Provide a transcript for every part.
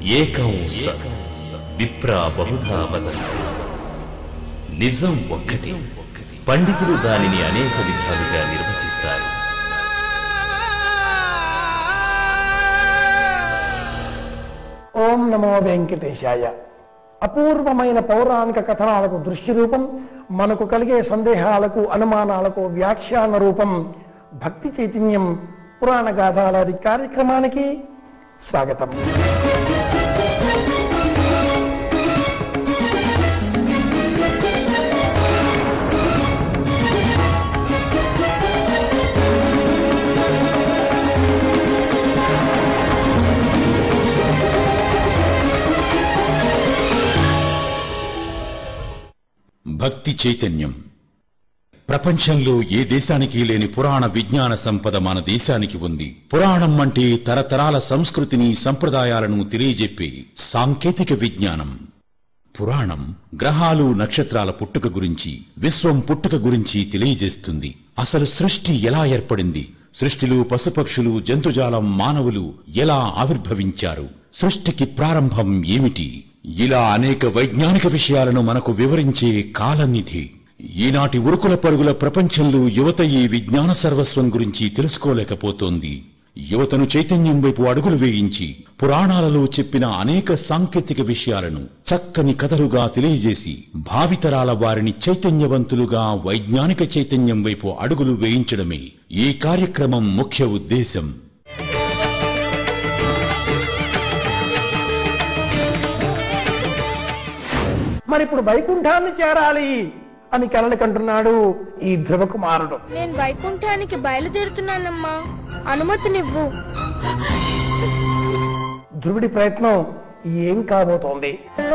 ఏకం సత్ విప్రా బహుధా వదన్ నిజం ఒక్కటి పండితులు దానిని అనేక విధాలుగా నిర్వచిస్తారు ఓం నమో వెంకటేశాయ అపూర్వమైన పౌరాణిక కథనాలకు దృష్టి రూపం మనకు కలిగే సందేహాలకు అనుమానాలకు వ్యాఖ్యాన రూపం భక్తి చైతన్యం పురాణ గాథాలాది కార్యక్రమానికి స్వాగతం భక్తి చైతన్యం ప్రపంచంలో ఏ దేశానికి లేని పురాణ విజ్ఞాన సంపద మన దేశానికి ఉంది పురాణం అంటే తరతరాల సంస్కృతిని సంప్రదాయాలను తెలియజెప్పే సాంకేతిక విజ్ఞానం పురాణం గ్రహాలు నక్షత్రాల పుట్టుక గురించి విశ్వం పుట్టుక గురించి తెలియజేస్తుంది అసలు సృష్టి ఎలా ఏర్పడింది సృష్టిలో పశుపక్షులు జంతుజాలం మానవులు ఎలా ఆవిర్భవించారు సృష్టికి ప్రారంభం ఏమిటి ఇలా అనేక వైజ్ఞానిక విషయాలను మనకు వివరించే కాలనిధి ఈనాటి ఉరుకుల పరుగుల ప్రపంచంలో యువత ఈ విజ్ఞాన సర్వస్వం గురించి తెలుసుకోలేకపోతోంది యువతను చైతన్యం వైపు అడుగులు వేయించి పురాణాలలో చెప్పిన అనేక సాంకేతిక విషయాలను చక్కని కథలుగా తెలియజేసి భావితరాల వారిని చైతన్యవంతులుగా వైజ్ఞానిక చైతన్యం వైపు అడుగులు వేయించడమే ఈ కార్యక్రమం ముఖ్య ఉద్దేశం మరి ఇప్పుడు వైకుంఠాన్ని చేరాలి అని కలలు కంటున్నాడు ఈ ధ్రువ కుమారుడు నేను వైకుంఠానికి బయలుదేరుతున్నానమ్మా అనుమతినివ్వు ధ్రువుడి ప్రయత్నం ఏం కాబోతోంది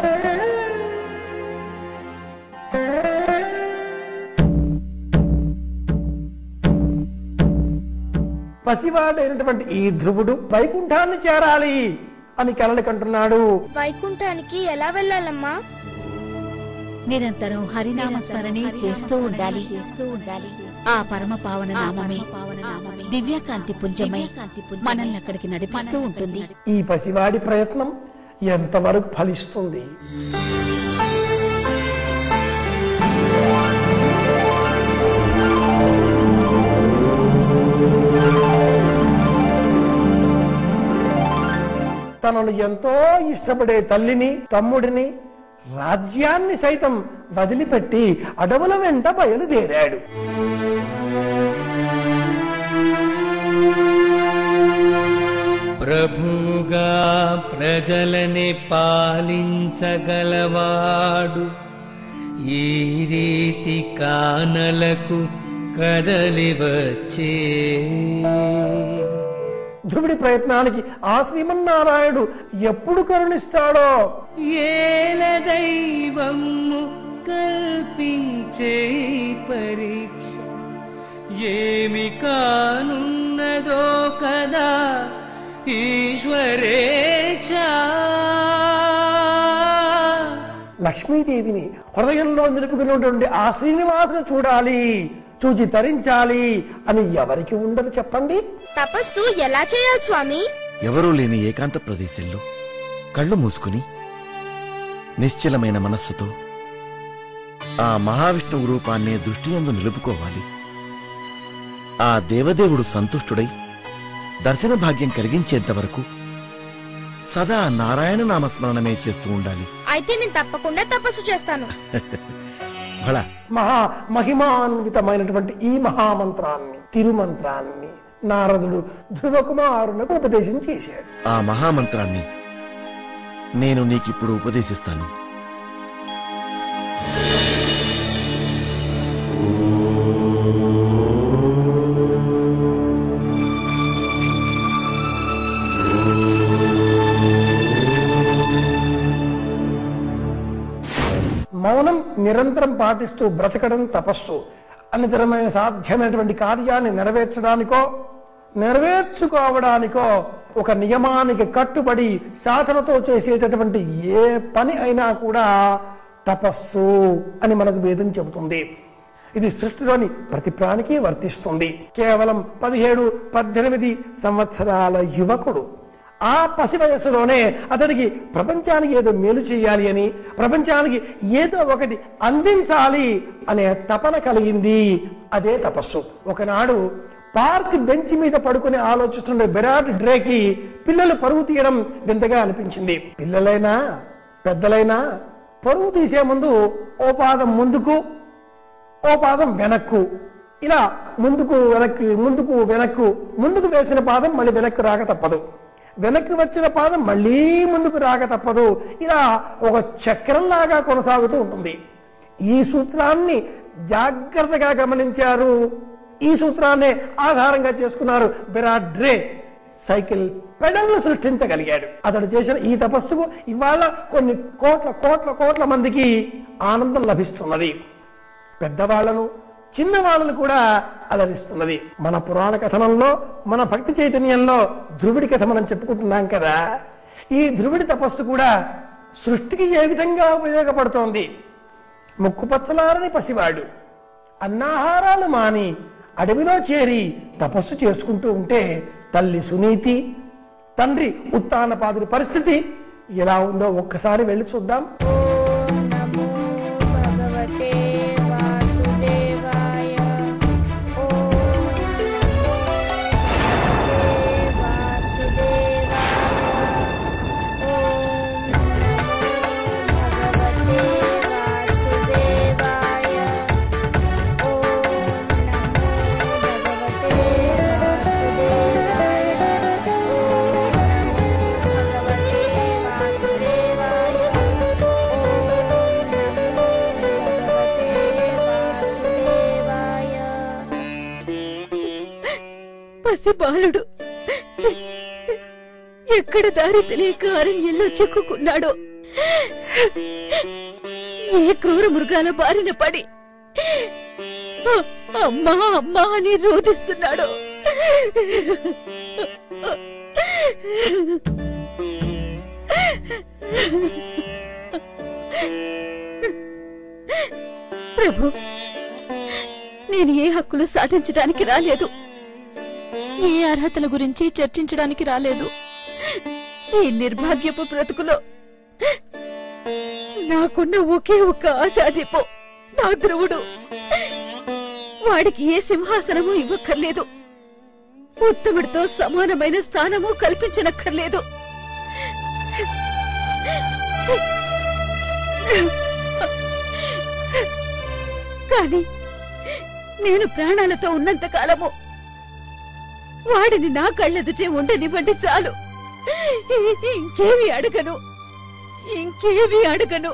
పసివాడైనటువంటి ఈ ధ్రువుడు వైకుంఠాన్ని చేరాలి అని కలలు కంటున్నాడు వైకుంఠానికి ఎలా వెళ్ళాలమ్మా నిరంతరం హరినామ స్మరణే చేస్తూ ఉండాలి ఆ పరమ పావన నామమే దివ్యకాంతి పుంజమై మనల్ని అక్కడికి నడిపిస్తూ ఉంటుంది ఈ పసివాడి ప్రయత్నం ఎంతవరకు ఫలిస్తుంది తనను ఎంతో ఇష్టపడే తల్లిని తమ్ముడిని రాజ్యాన్ని సైతం వదిలిపెట్టి అడవుల వెంట బయలుదేరాడు ప్రభువుగా ప్రజలని పాలించగలవాడు ఈ రీతి కానలకు కదలి వచ్చే ధ్రువుడి ప్రయత్నానికి ఆ శ్రీమన్నారాయణుడు ఎప్పుడు కరుణిస్తాడో ఏల దైవము కల్పించే పరీక్ష ఏమి కానున్నదో కదా ఈశ్వరేచ్ఛా లక్ష్మీదేవిని హృదయంలో నిలుపుకున్నటువంటి ఆ శ్రీనివాసును చూడాలి చూచి తరించాలి అని ఎవరికి ఉండదు చెప్పండి తపస్సు ఎలా చేయాలి స్వామి ఎవరూ లేని ఏకాంత ప్రదేశంలో కళ్ళు మూసుకుని నిశ్చలమైన మనస్సుతో ఆ మహావిష్ణువు రూపాన్ని దృష్టియందు నిలుపుకోవాలి ఆ దేవదేవుడు సంతుష్టుడై దర్శన భాగ్యం కలిగించేంత వరకు సదా నారాయణ నామస్మరణమే చేస్తూ ఉండాలి అయితే నేను తప్పకుండా తపస్సు చేస్తాను భళ మహా మహిమాన్వితమైనటువంటి ఈ మహామంత్రాన్ని తిరుమంత్రాన్ని నారదుడు ధ్రువకుమారునకు ఉపదేశం చేశాడు ఆ మహామంత్రాన్ని నేను నీకిప్పుడు ఉపదేశిస్తాను మౌనం నిరంతరం పాటిస్తూ బ్రతకడం తపస్సు అనితరమైన సాధ్యమైనటువంటి కార్యాన్ని నెరవేర్చడానికో నెరవేర్చుకోవడానికో ఒక నియమానికి కట్టుబడి సాధనతో చేసేటటువంటి ఏ పని అయినా కూడా తపస్సు అని మనకు వేదం చెబుతుంది ఇది సృష్టిలోని ప్రతి ప్రాణికి వర్తిస్తుంది కేవలం పదిహేడు పద్దెనిమిది సంవత్సరాల యువకుడు ఆ పసి వయస్సులోనే అతడికి ప్రపంచానికి ఏదో మేలు చేయాలి అని ప్రపంచానికి ఏదో ఒకటి అందించాలి అనే తపన కలిగింది అదే తపస్సు ఒకనాడు పార్క్ బెంచ్ మీద పడుకుని ఆలోచిస్తున్న బెరాట్ డ్రేకి పిల్లలు పరుగు తీయడం వింతగా అనిపించింది పిల్లలైనా పెద్దలైనా పరుగు తీసే ముందు ఓ పాదం ముందుకు ఓ పాదం వెనక్కు ఇలా ముందుకు వెనక్కి ముందుకు వెనక్కు ముందుకు వేసిన పాదం మళ్ళీ వెనక్కు రాక తప్పదు వెనక్కి వచ్చిన పాదం మళ్ళీ ముందుకు రాక తప్పదు ఇలా ఒక చక్రంలాగా కొనసాగుతూ ఉంటుంది ఈ సూత్రాన్ని జాగ్రత్తగా గమనించారు ఈ సూత్రాన్ని ఆధారంగా చేసుకున్నారు బెరాట్ డ్రే సైకిల్ పెడల్ను సృష్టించగలిగాడు అతడు చేసిన ఈ తపస్సుకు ఇవాళ కొన్ని కోట్ల కోట్ల కోట్ల మందికి ఆనందం లభిస్తున్నది పెద్దవాళ్లను చిన్నవాళ్ళను కూడా అలరిస్తున్నది మన పురాణ కథనంలో మన భక్తి చైతన్యంలో ధ్రువుడి కథ మనం చెప్పుకుంటున్నాం కదా ఈ ధ్రువుడి తపస్సు కూడా సృష్టికి ఏ విధంగా ఉపయోగపడుతోంది ముక్కుపచ్చలారని పసివాడు అన్నాహారాలు మాని అడవిలో చేరి తపస్సు చేసుకుంటూ ఉంటే తల్లి సునీతి తండ్రి ఉత్తానపాదుడి పరిస్థితి ఎలా ఉందో ఒక్కసారి వెళ్ళి చూద్దాం ఓం నమో భగవతే వాసుదేవాయ ఓం నమో భగవతే వాసుదేవాయ ఓం నమో భగవతే వాసుదేవాయ ఓం నమో భగవతే వాసుదేవాయ ఓం నమో భగవతే వాసుదేవాయ ఓం నమో భగవతే వాసుదేవాయ పసి బాలుడు ఎక్కడ దారి తెలియక అరణ్యంలో చిక్కుకున్నాడో ఏ క్రూర మృగాల బారిన పడి అ- అమ్మా అమ్మా అని రోధిస్తున్నాడో ప్రభు నేను ఏ హక్కులు సాధించడానికి రాలేదు ఏ అర్హతల గురించి చర్చించడానికి రాలేదు ఈ నిర్భాగ్యపు బ్రతుకులో నాకున్న ఒకే ఒక్క ఆశాదీపం నా ధ్రువుడు వాడికి ఏ సింహాసనము ఇవ్వక్కర్లేదు ఉత్తముడితో సమానమైన స్థానము కల్పించనక్కర్లేదు కానీ నేను ప్రాణాలతో ఉన్నంత కాలము వాడిని నా కళ్ళెదుటే ఉండనివ్వండి చాలు ఇంకేమి అడగను ఇంకేమి అడగను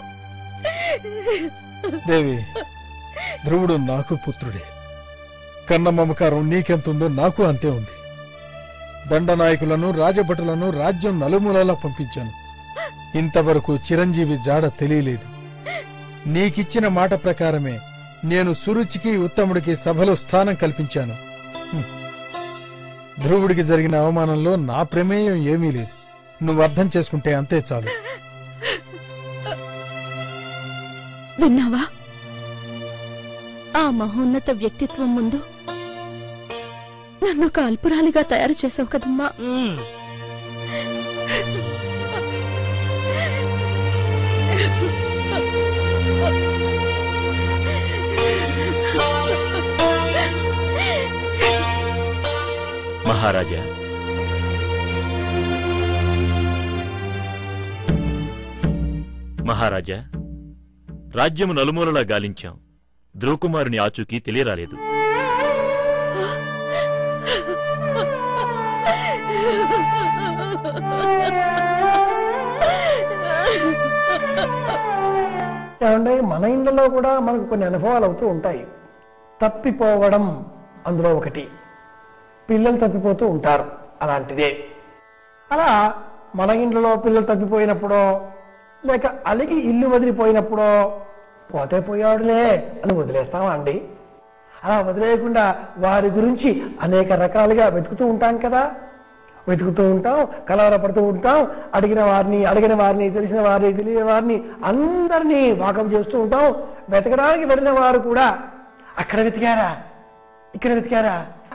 దేవి ధ్రువుడు నాకు పుత్రుడే కన్న మమకారం నీకెంతుందో నాకు అంతే ఉంది దండనాయకులను రాజభటులను రాజ్యం నలుమూలలా పంపించాను ఇంతవరకు చిరంజీవి జాడ తెలియలేదు నీకిచ్చిన మాట ప్రకారమే నేను సురుచికి ఉత్తముడికి సభలో స్థానం కల్పించాను హ్మ్. ధ్రువుడికి జరిగిన అవమానంలో నా ప్రమేయం ఏమీ లేదు నువ్వు అర్థం చేసుకుంటే అంతే చాలు విన్నావా ఆ మహోన్నత వ్యక్తిత్వం ముందు నన్ను ఒక అల్పురాలిగా తయారు చేసావు కదమ్మా మహారాజా మహారాజా రాజ్యము నలుమూలలా గాలించాం ధ్రువకుమారుని ఆచూకీ తెలియరాలేదు ఏమంటే మన ఇండ్లలో కూడా మనకు కొన్ని అనుభవాలు అవుతూ ఉంటాయి తప్పిపోవడం అందులో ఒకటి పిల్లలు తప్పిపోతూ ఉంటారు అలాంటిదే అలా మన ఇంట్లో పిల్లలు తప్పిపోయినప్పుడో లేక అలిగి ఇల్లు వదిలిపోయినప్పుడో పోతే పోయాడులే అని వదిలేస్తామా అండి అలా వదిలేయకుండా వారి గురించి అనేక రకాలుగా వెతుకుతూ ఉంటాం కదా వెతుకుతూ ఉంటాం కలవరపడుతూ ఉంటాం అడిగిన వారిని అడిగిన వారిని తెలిసిన వారిని తెలియని వారిని అందరినీ వాకం చేస్తూ ఉంటాం వెతకడానికి వెళ్ళిన వారు కూడా అక్కడ వెతికారా ఇక్కడ వెతికారా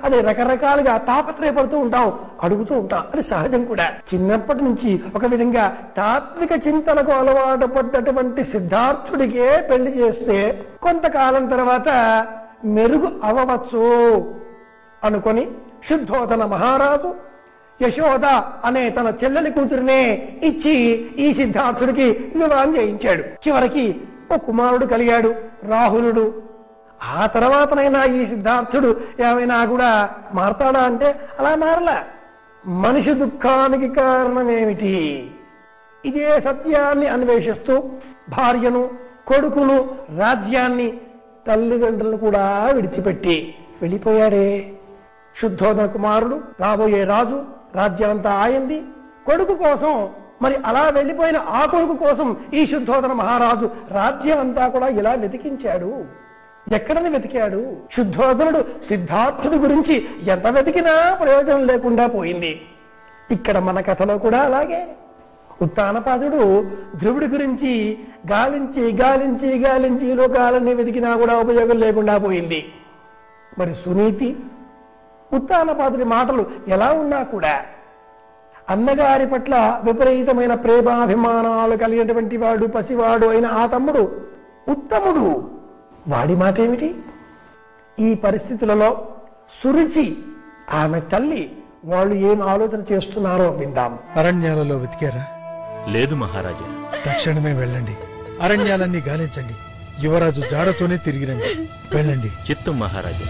అని రకరకాలుగా తాపత్రయపడుతూ ఉంటాం అడుగుతూ ఉంటాం అది సహజం కూడా చిన్నప్పటి నుంచి ఒక విధంగా తాత్విక చింతనకు అలవాటు పడ్డటువంటి సిద్ధార్థుడికే పెళ్లి చేస్తే కొంతకాలం తర్వాత మెరుగు అవ్వవచ్చు అనుకొని శుద్ధోదన మహారాజు యశోద అనే తన చెల్లెలి కూతురినే ఇచ్చి ఈ సిద్ధార్థుడికి వివాహం చేయించాడు చివరికి ఓ కుమారుడు కలిగాడు రాహులుడు ఆ తర్వాతనైనా ఈ సిద్ధార్థుడు ఏమైనా కూడా మారతాడా అంటే అలా మారలా మనిషి దుఃఖానికి కారణమేమిటి ఇదే సత్యాన్ని అన్వేషిస్తూ భార్యను కొడుకును రాజ్యాన్ని తల్లిదండ్రులను కూడా విడిచిపెట్టి వెళ్ళిపోయాడే శుద్ధోదన కుమారుడు రాబోయే రాజు రాజ్యమంతా ఆయింది కొడుకు కోసం మరి అలా వెళ్ళిపోయిన ఆ కొడుకు కోసం ఈ శుద్ధోదన మహారాజు రాజ్యం అంతా కూడా ఇలా వెతికించాడు ఎక్కడని వెతికాడు శుద్ధోదనుడు సిద్ధార్థుడి గురించి ఎంత వెతికినా ప్రయోజనం లేకుండా పోయింది ఇక్కడ మన కథలో కూడా అలాగే ఉత్తానపాదుడు ధ్రువుడి గురించి గాలించి గాలించి గాలించి ఈ లోకాలన్నీ వెతికినా కూడా ఉపయోగం లేకుండా పోయింది మరి సునీతి ఉత్తానపాదుడి మాటలు ఎలా ఉన్నా కూడా అన్నగారి పట్ల విపరీతమైన ప్రేమాభిమానాలు కలిగినటువంటి వాడు పసివాడు అయిన ఆ తమ్ముడు ఉత్తముడు వాడి మాట ఏమిటి ఈ పరిస్థితులలో సురుచి ఆమె తల్లి వాళ్ళు ఏం ఆలోచన చేస్తున్నారో విందాం అరణ్యాలలో వెతికారా లేదు మహారాజా తక్షణమే వెళ్ళండి అరణ్యాలన్నీ గాలించండి యువరాజు జాడతోనే తిరిగి రండి వెళ్ళండి చిత్తం మహారాజా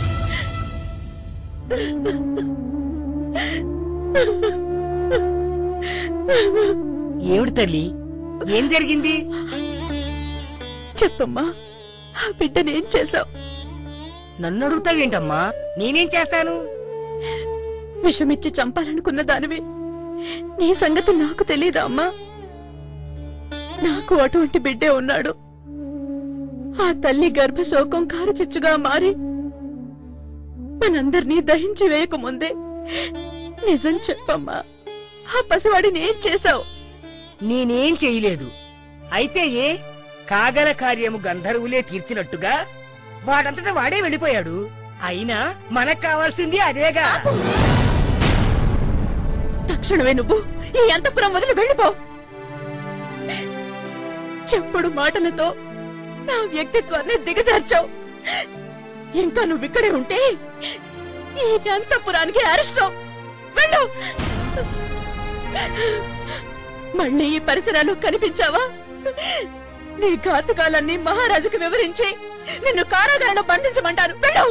ఏమిటి తల్లి ఏం జరిగింది చెప్పమ్మా ఆ బిడ్డనేం చేశావు నన్ను అడుగుతావేంటమ్మా నేనేం చేస్తాను విషమిచ్చి చంపాలనుకున్న దానివి నీ సంగతి నాకు తెలీదా అమ్మా నాకు అటువంటి బిడ్డే ఉన్నాడు ఆ తల్లి గర్భశోకం కారుచిచ్చుగా మారి మనందరినీ దహించి వేయకముందే నిజం చెప్పమ్మా ఆ పసివాడిని ఏం చేశావు నేనేం చేయలేదు అయితే ఏ కాగల కార్యము గంధర్వులే తీర్చినట్టుగా వాడంతటా వాడే వెళ్ళిపోయాడు అయినా మనకు కావాల్సింది అదేగా తక్షణమే నువ్వు ఈ అంతపురం వదిలి వెళ్ళిపో చెప్పుడు మాటలతో నా వ్యక్తిత్వాన్ని దిగజార్చావు ఇంకా నువ్వు ఇక్కడే ఉంటే ఈ అంతపురానికి అరిష్టం వెళ్ళు మళ్ళీ ఈ పరిసరాలు కనిపించావా నీ ఘాతకాలన్నీ మహారాజుకు వివరించి నిన్ను కారాగారంలో బంధించమంటారు వెళ్ళు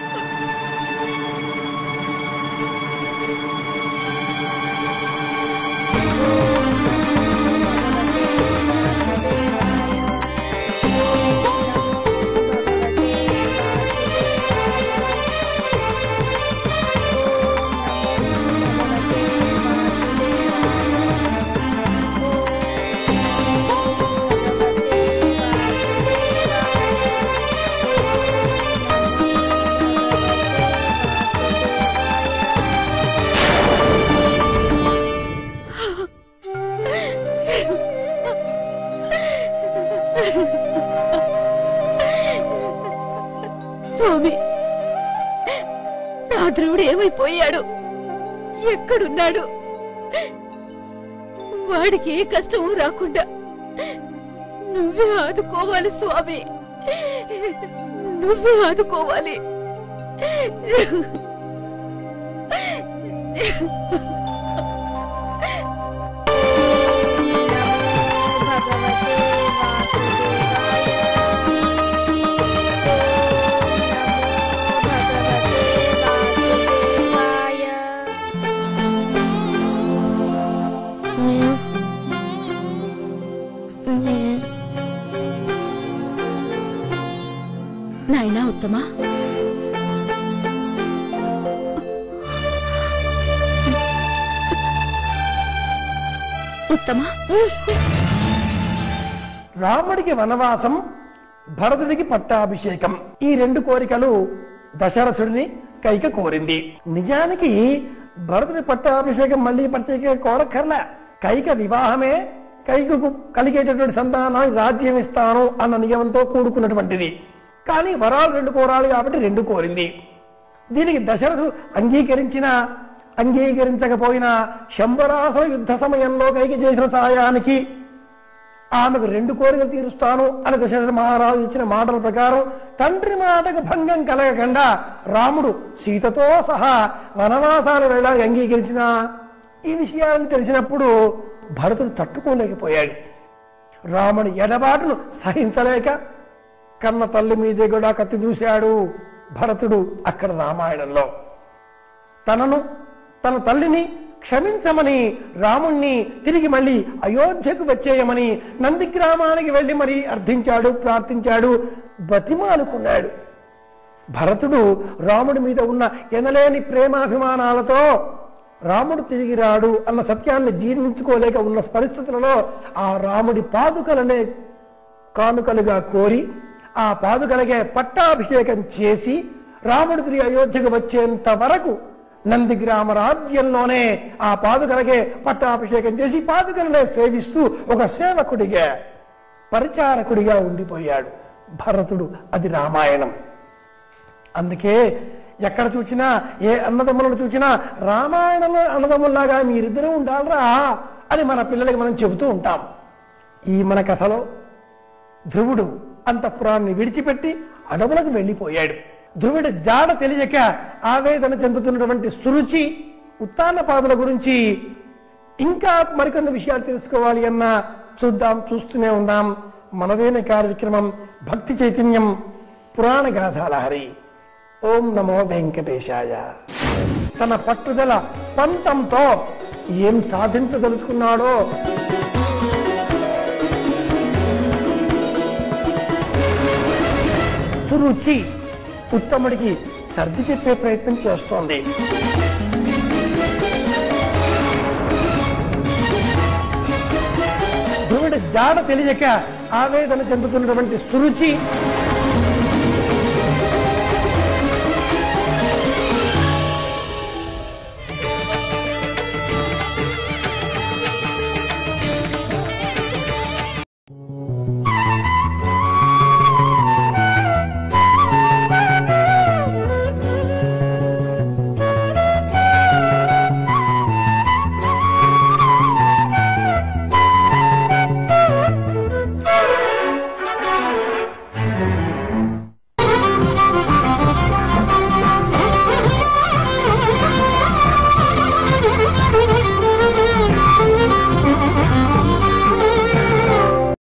స్వామి నా ధ్రువుడు ఏమైపోయాడు ఎక్కడున్నాడు వాడికి ఏ కష్టము రాకుండా నువ్వే ఆదుకోవాలి స్వామి నువ్వే ఆదుకోవాలి భగవతే వాసుదేవాయ భగవతే వాసుదేవాయ నాయనా ఉత్తమా ఉత్తమా రాముడికి వనవాసం భరతుడికి పట్టాభిషేకం ఈ రెండు కోరికలు దశరథుడిని కైక కోరింది నిజానికి భరతుడి పట్టాభిషేకం మళ్ళీ ప్రత్యేక కోరక్కర్లా కైక వివాహమే కైకకు కలిగేటటువంటి సంతానానికి రాజ్యం ఇస్తాను అన్న నియమంతో కూడుకున్నటువంటిది కానీ వరాలు రెండు కోరాలి కాబట్టి రెండు కోరింది దీనికి దశరథుడు అంగీకరించిన అంగీకరించకపోయినా శంబరాసుల యుద్ధ సమయంలో కైకి చేసిన సహాయానికి ఆమెకు రెండు కోరికలు తీరుస్తాను అని దశరథ మహారాజు ఇచ్చిన మాటల ప్రకారం తండ్రి మాటకు భంగం కలగకుండా రాముడు సీతతో సహా వనవాసాలు వెళ్ళడానికి అంగీకరించిన ఈ విషయాలను తెలిసినప్పుడు భరతుడు తట్టుకోలేకపోయాడు రాముని ఎడబాటును సహించలేక కన్న తల్లి మీదే కూడా కత్తి దూశాడు భరతుడు అక్కడ రామాయణంలో తనను తన తల్లిని క్షమించమని రాముణ్ణి తిరిగి మళ్ళీ అయోధ్యకు వచ్చేయమని నందిగ్రామానికి వెళ్ళి మరి అర్థించాడు ప్రార్థించాడు బతిమాలుకున్నాడు భరతుడు రాముడి మీద ఉన్న ఎనలేని ప్రేమాభిమానాలతో రాముడు తిరిగి రాడు అన్న సత్యాన్ని జీర్ణించుకోలేక ఉన్న పరిస్థితులలో ఆ రాముడి పాదుకలనే కానుకలుగా కోరి ఆ పాదుకలకే పట్టాభిషేకం చేసి రాముడు తిరిగి అయోధ్యకు వచ్చేంత వరకు నందిగ్రామ రాజ్యంలోనే ఆ పాదుకలకే పట్టాభిషేకం చేసి పాదుకలనే సేవిస్తూ ఒక సేవకుడిగా పరిచారకుడిగా ఉండిపోయాడు భరతుడు అది రామాయణం అందుకే ఎక్కడ చూసినా ఏ అన్నదమ్ములను చూసినా రామాయణంలో అన్నదమ్ముల్లాగా మీరిద్దరూ ఉండాలరా అని మన పిల్లలకి మనం చెబుతూ ఉంటాం ఈ మన కథలో ధ్రువుడు అంతఃపురాన్ని విడిచిపెట్టి అడవులకు వెళ్ళిపోయాడు ధ్రువుడి జాడ తెలియక ఆవేదన చెందుతున్నటువంటి సురుచి ఉత్తానపాదుల గురించి ఇంకా మరికొన్ని విషయాలు తెలుసుకోవాలి అన్న చూద్దాం చూస్తూనే ఉందాం మనదైన కార్యక్రమం భక్తి చైతన్యం పురాణ గాథాలహరి ఓం నమో వెంకటేశాయ తన పట్టుదల పంతంతో ఏం సాధించదలుచుకున్నాడో సురుచి ఉత్తముడికి సర్ది చెప్పే ప్రయత్నం చేస్తోంది ధ్రువుడి జాడ తెలియక ఆవేదన చెందుతున్నటువంటి సురుచి